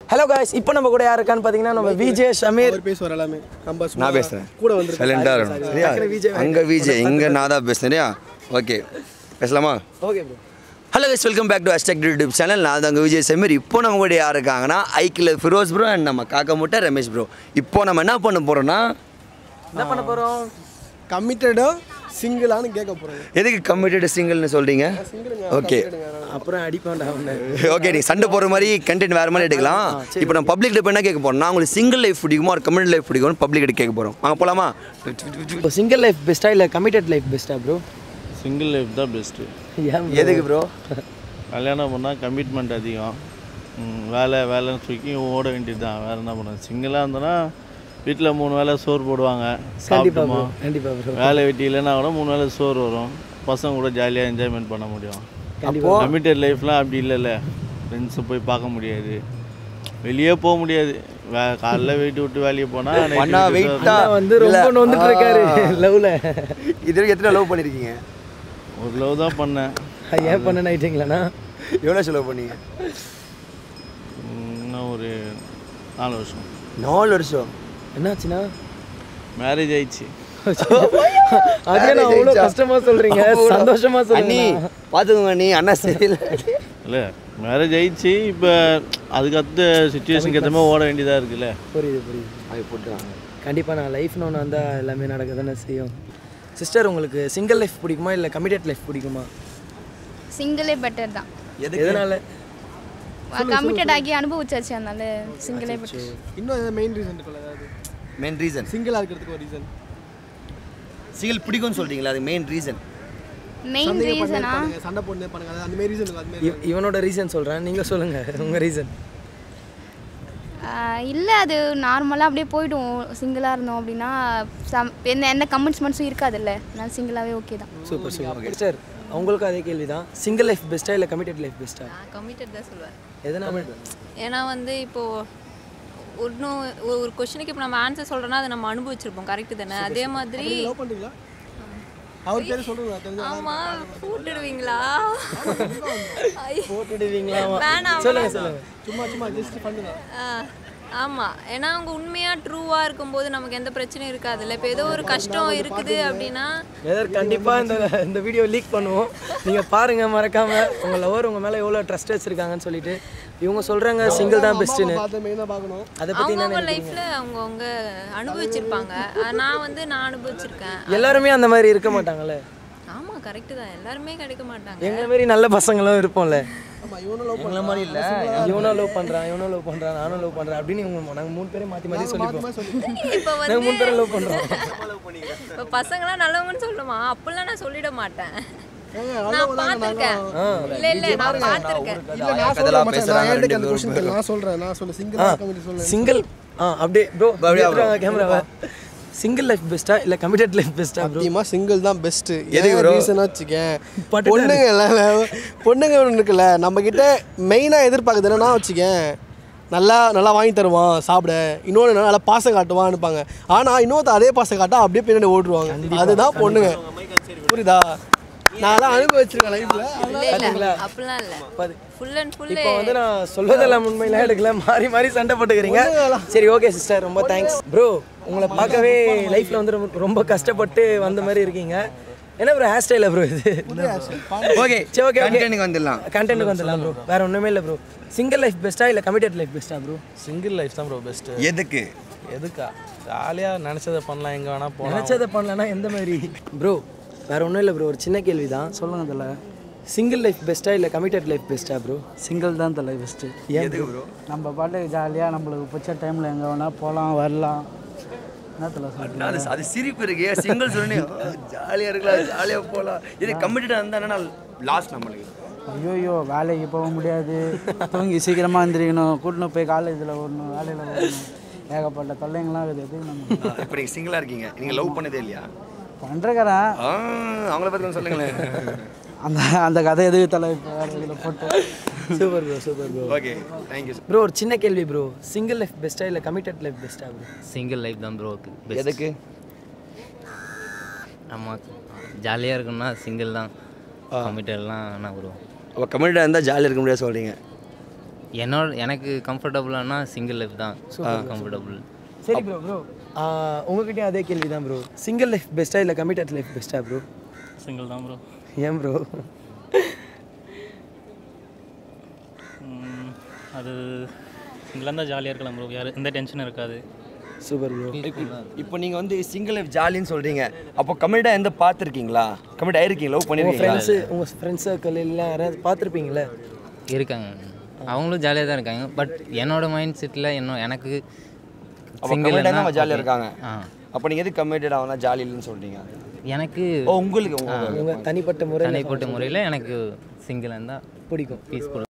Hello guys இப்போ நம்ம கூட யார் இருக்கான்னு பார்த்தீங்கன்னா நம்ம விஜய் ஷமீர் அவர் பேசுவார் எல்லாமே நம்ம சும்மா நான் பேசுகிறேன் கூட வந்து சைலண்டாக இருக்கும் சரியா அங்கே விஜய் இங்கே நான் தான் பேசுகிறேன் சரியா ஓகே பேசலாமா okay bro hello guys welcome back to hashtag YouTube channel நான் தாங்க விஜய் செமீர் இப்போ நம்ம கூட யார் இருக்காங்கன்னா ஐக்கில் ஃபிரோஸ் ப்ரோ அண்ட் நம்ம காக்கா முட்டை ரமேஷ் ப்ரோ இப்போ நம்ம என்ன பண்ண போகிறோம்னா என்ன பண்ண போகிறோம் கமிட்டடா சிங்கிளான்னு கேட்க போகிறேன் எதுக்கு கம்மிட்டட் சிங்கிள்னு சொல்கிறீங்க ஓகே அப்புறம் அடிப்பான்டா அவனை ஓகே நீ சண்டை போடுற மாதிரி கண்டென்ட் வேறு மாதிரி எடுக்கலாம் இப்போ நம்ம பப்ளிக் இப்போ என்ன கேட்க போகிறோம் நான் உங்களுக்கு சிங்கிள் லைஃப் பிடிக்குமா ஒரு கம்யூனிட்டி லைஃப் பிடிக்கும்னு பப்ளிக் கேட்க போகிறோம் வாங்க போகலாமா இப்போ சிங்கிள் லைஃப் பெஸ்ட்டா இல்லை கமிட்டட் லைஃப் பெஸ்ட்டா ப்ரோ சிங்கிள் லைஃப் தான் பெஸ்ட்டு ஏன் எதுக்கு ப்ரோ கல்யாணம் பண்ணால் கமிட்மெண்ட் அதிகம் ம், வேலை வேலைன்னு தூக்கி ஓட வேண்டியது தான் வேறு என்ன பண்ண சிங்கிளாக இருந்தோன்னா வீட்டில் மூணு வேளை சோறு போடுவாங்க கண்டிப்பாக சாப்பிட்டுமா ப்ரோ கண்டிப்பாக ப்ரோ வேலை வெட்டி இல்லைன்னா கூட மூணு வேளை சோறு வரும் பசங்க கூட ஜாலியாக என்ஜாய்மெண்ட் பண்ண முடியும் கண்டிப்பாக கமிட்டட் லைஃப்லாம் அப்படி இல்லைல்ல ஃப்ரெண்ட்ஸை போய் பார்க்க முடியாது வெளியே போக முடியாது வே காலைல வெயிட்டு விட்டு வேலையை போனால் அண்ணா வெயிட்டா வந்து ரொம்ப நொந்துட்டு இருக்காரு லவ்ல இது வரைக்கும் எத்தனை லவ் பண்ணியிருக்கீங்க ஒரு லவ் தான் பண்ணேன் ஏன் பண்ண நைட்டிங்களாண்ணா எவ்வளோ செலவு பண்ணீங்க ம், இன்னும் ஒரு நாலு வருஷம் நாலு வருஷம் என்னாச்சுண்ணா மேரேஜ் ஆயிடுச்சு அதே நான் அவ்வளோ கஷ்டமா சொல்றீங்க சந்தோஷமா அண்ணி சொல்லுங்க பார்த்துக்கோங்க அண்ணி அண்ணா சரியில்லை இல்லை மேரேஜ் ஆயிடுச்சு இப்போ அதுக்கு அடுத்த சுச்சுவேஷனுக்கு ஏற்ற மாதிரி ஓட வேண்டியதாக இருக்குல்ல புரியுது புரியுது அது போட்டுருவாங்க கண்டிப்பாக நான் லைஃப்னு ஒன்று வந்தால் எல்லாமே நடக்க தானே செய்யும் சிஸ்டர் உங்களுக்கு சிங்கிள் லைஃப் பிடிக்குமா இல்லை கமிட்டட் லைஃப் பிடிக்குமா சிங்கிளே பெட்டர் தான் எதனால கமிட்டட் ஆகி அனுபவிச்சாச்சு அதனால சிங்கிளே பெட்டர் இன்னும் ஏதாவது மெயின் ரீசன் இருக்குல்ல ஏதாவது மெயின் ரீசன் சிங்கிளாக இருக்கிறதுக்கு ஒரு ரீசன் சிங்கிள் பிடிக்கும்னு சொல்கிறீங்களா அது மெயின் ரீசன் மெயின் ரீசனா சண்டை போட்டு பண்ணுங்க அது அந்த மாதிரி ரீசன் இருக்கும் அது மாதிரி இவ- இவனோட ரீசன் சொல்கிறேன் நீங்கள் சொல்லுங்கள் உங்கள் ரீசன் இல்லை அது நார்மலாக அப்படியே போய்டும் சிங்கிளாக இருந்தோம் அப்படின்னா சம் எந்த எந்த கமிட்மெண்ட்ஸும் இருக்காதுல்ல நான் சிங்கிளாகவே ஓகே தான் சூப்பர் சூப்பர் சிஸ்டர் உங்களுக்கும் அதே கேள்வி தான் சிங்கிள் லைஃப் பெஸ்ட்டா இல்லை கமிட்டட் லைஃப் பெஸ்ட்டா நான் கமிட்டட் தான் சொல்லுவேன் எதனால ஏன்னா வந்து இப்போது இன்னும் ஒரு- ஒரு கொஷனுக்கு இப்போ நம்ம ஆன்சர் சொல்கிறோன்னா அதை நம்ம அனுபவிச்சிருப்போம் கரெக்டு தானே அதே மாதிரி லவ் பண்ணுறீங்களா அவர் பேர் சொல்கிறீங்களா தெரிஞ்ச ஆமாம் போட்டுடுவீங்களா போட்டுடுவீங்களா வேணாம் சொல்லுங்க சொல்லுங்க சும்மா சும்மா ஜஸ்ட் பண்ணுங்க ஆமாம் ஏன்னா அவங்க உண்மையாக ட்ரூவாக இருக்கும்போது நமக்கு எந்த பிரச்சனையும் இருக்காதுல்ல இப்போ ஏதோ ஒரு கஷ்டம் இருக்குது அப்படின்னா வெதர் கண்டிப்பாக இந்த இந்த வீடியோ லீக் பண்ணுவோம் நீங்கள் பாருங்கள் மறக்காமல் உங்கள் லவர் உங்கள் மேலே எவ்வளோ ட்ரஸ்ட் வச்சுருக்காங்கன்னு சொல்லிட்டு இவங்க சொல்கிறாங்க சிங்கிள் தான் பெஸ்ட்டுன்னு பார்த்து மெயினாக பார்க்கணும் அதை பற்றி என்ன அவங்கவுங்க லைஃப்பில் அவங்கவுங்க அனுபவிச்சிருப்பாங்க ஆஹ் நான் வந்து நான் அனுபவிச்சிருக்கேன் எல்லாருமே அந்த மாதிரி இருக்க மாட்டாங்கல்ல ஆமாம் கரெக்டு தான் எல்லாருமே கிடைக்க மாட்டாங்க எங்களை மாதிரி நல்ல பசங்களும் இருப்போம்ல ஆமாம் இவனும் லவ் எங்களை மாதிரி இல்லை இவனும் லவ் பண்ணுறான் இவனும் லவ் பண்ணுறான் நானும் லவ் பண்ணுறேன் அப்படின்னு இவங்க நாங்கள் மூணு பேரும் மாற்றி மாற்றி சொல்லிப்போம் இப்போ நாங்கள் மூணு வந்து பேரும் லவ் பண்ணுறோம் இப்போ பசங்களாம் நல்லவங்கன்னு சொல்லுமா அப்படிலாம் நான் சொல்லிட மாட்டேன் நான் பார்த்துருக்கேன் இல்ல இல்ல நான் பார்த்துருக்கேன் இல்லை நான் சொல்கிறேன் மச்சான் நான் ஏன்ட்டு அந்த கொஸ்டின் நான் சொல்கிறேன் நான் சொல்ல சிங்கிள் கமிட்டி சொல்லுவேன் சிங்கிள் ஆ அப்படியே ப்ரோ கேமராவை சிங்கிள் லைஃப் பெஸ்ட்டா இல்லை கமிட்டட் லைஃப் பெஸ்ட்டா ப்ரோ சத்தியமா சிங்கிள் தான் பெஸ்ட் எதுக்கு எதுக்கு bro? ரீசனா வச்சுக்கேன் பட்டுட்டாரு. பொண்ணுங்க எல்லாம் பொண்ணுங்க ஒன்று இருக்குல்ல நம்ம கிட்ட மெயினாக எதிர்பார்க்குறது என்னன்னா வச்சுக்கேன் நல்லா நல்லா வாங்கி தருவான் சாப்பிட இன்னொன்று நல்லா பாசம் காட்டுவான் இருப்பாங்க ஆனால் இன்னொருத்த அதே பாசம் காட்டா அப்படியே பின்னாடி ஓடுருவாங்க அதுதான் பொண்ணுங்க புரியுதா நான்லாம் அனுபவிச்சிருக்கேன் லைஃப்பில் இல்ல இல்ல அப்படிலாம் இல்ல ஃபுல் அண்ட் ஃபுல் இப்போ வந்து நான் சொல்வதெல்லாம் உண்மையில எடுக்கல மாறி மாறி சண்டை போட்டுக்கிறீங்க சரி ஓகே சிஸ்டர் ரொம்ப தேங்க்ஸ் ப்ரோ உங்களை பார்க்கவே லைஃப்ல வந்து ரொம்ப- ரொம்ப கஷ்டப்பட்டு வந்த மாதிரி இருக்கீங்க என்ன ப்ரோ ஹேர் ஸ்டைல ப்ரோ இது ஓகே சரி ஓகே ஓகே கண்டென்ட்டுக்கு வந்துடலாம் கண்டென்ட்டுக்கு வந்துடலாம் ப்ரோ வேற ஒன்றுமே இல்லை ப்ரோ சிங்கிள் லைஃப் பெஸ்ட்டா இல்லை கமிட்டட் லைஃப் பெஸ்ட்டா ப்ரோ சிங்கிள் லைஃப் தான் ப்ரோ பெஸ்ட்டு எதுக்கு எதுக்கா ஜாலியாக நினச்சதை பண்ணலாம் எங்கே வேணால் போகலாம் நினச்சதை பண்ணலன்னா எந்த மாதிரி ப்ரோ வேற ஒன்றும் இல்லை ப்ரோ ஒரு சின்ன கேள்வி தான் சொல்லுங்க தல சிங்கிள் லைஃப் பெஸ்ட்டா இல்லை கமிட்டட் லைஃப் பெஸ்ட்டா ப்ரோ சிங்கிள் தான் தலை பெஸ்ட்டு எதுக்கு ப்ரோ நம்ம பாட்டுக்கு ஜாலியாக நம்மளுக்கு பிடிச்ச டைமில் எங்கே வேணால் போகலாம் வரலாம் என்ன தலை சொல்கிறீங்க அது அது சிரிப்பு இருக்கு சிங்கிள் சொன்னே ஜாலியாக இருக்கலாம் ஜாலியாக போகலாம் இது கம்மிட்டடாக இருந்தால் லாஸ்ட் நம்மளுக்கு ஐயோயோ வேலைக்கு போக முடியாது தூங்கி சீக்கிரமாக எழுந்திரிக்கணும் கூட்டின்னு போய் காலேஜில் ஓடணும் வேலையில் ஓடணும் ஏகப்பட்ட தொல்லைங்களாம் இருக்குது எதுக்கு நம்ம இப்போ நீங்கள் சிங்கிளாக இருக்கீங்க நீங்கள் லவ் பண்ணதே இல்லையா பண்ணுறக்கிறேன் ஆ அவங்கள பற்றி கொஞ்சம் சொல்லுங்களேன் அந்த அந்த கதை எதுக்கு தலை இப்போ வேறு இதில் போட்டு super bro super bro okay thank you bro ஒரு சின்ன கேள்வி ப்ரோ சிங்கிள் லைஃப் பெஸ்ட்டா இல்லை கமிட்டட் லைஃப் பெஸ்ட்டா ப்ரோ சிங்கிள் லைஃப் தான் ப்ரோ எதுக்கு ஆமாம் ஜாலியாக இருக்கும்னா சிங்கிள் தான் கமிட்டட்லாம் நான் ப்ரோ அப்போ கம்மிட்டடாக இருந்தால் ஜாலியாக இருக்க முடியாது சொல்கிறீங்க என்னோட எனக்கு கம்ஃபர்டபுளானா சிங்கிள் லைஃப் தான் கம்ஃபர்டபுள் சரி ப்ரோ ப்ரோ உங்ககிட்டயும் அதே கேள்வி தான் ப்ரோ சிங்கிள் லைஃப் பெஸ்ட்டா இல்லை கமிட்டட் லைஃப் பெஸ்ட்டா ப்ரோ சிங்கிள் தான் ப்ரோ ஏன் ப்ரோ அது சிங்கிளாக இருந்தால் ஜாலியாக இருக்கலாம் ப்ரோ யார் எந்த டென்ஷனும் இருக்காது சூப்பர் ப்ரோ இப்போ நீங்கள் வந்து சிங்கிள் லைஃப் ஜாலின்னு சொல்கிறீங்க அப்போ கமிட்டாக எந்த பார்த்துருக்கீங்களா கமிட் ஆயிருக்கீங்க லவ் உங்கள் பண்ணிருக்கீங்களா ஃப்ரெண்ட்ஸு உங்கள் ஃப்ரெண்ட்ஸ் சர்க்கிள் எல்லாம் யாராவது பார்த்துருப்பீங்களே இருக்காங்க அவங்களும் ஜாலியாக தான் இருக்காங்க பட் என்னோட மைண்ட் செட்டில் என்ன எனக்கு அப்போ கமிட்டாக தான் okay. ஜாலியாக இருக்காங்க ஆ அப்போ நீங்கள் எது கமிட்டட் ஆகுனா ஜாலி இல்லைன்னு சொல்கிறீங்க எனக்கு ஓ உங்களுக்கு உங்களுக்கு உங்கள் தனிப்பட்ட முறையில் தனிப்பட்ட முறையில் எனக்கு சிங்கிளாக இருந்தால் பிடிக்கும் பீஸ்ஃபுல்லாக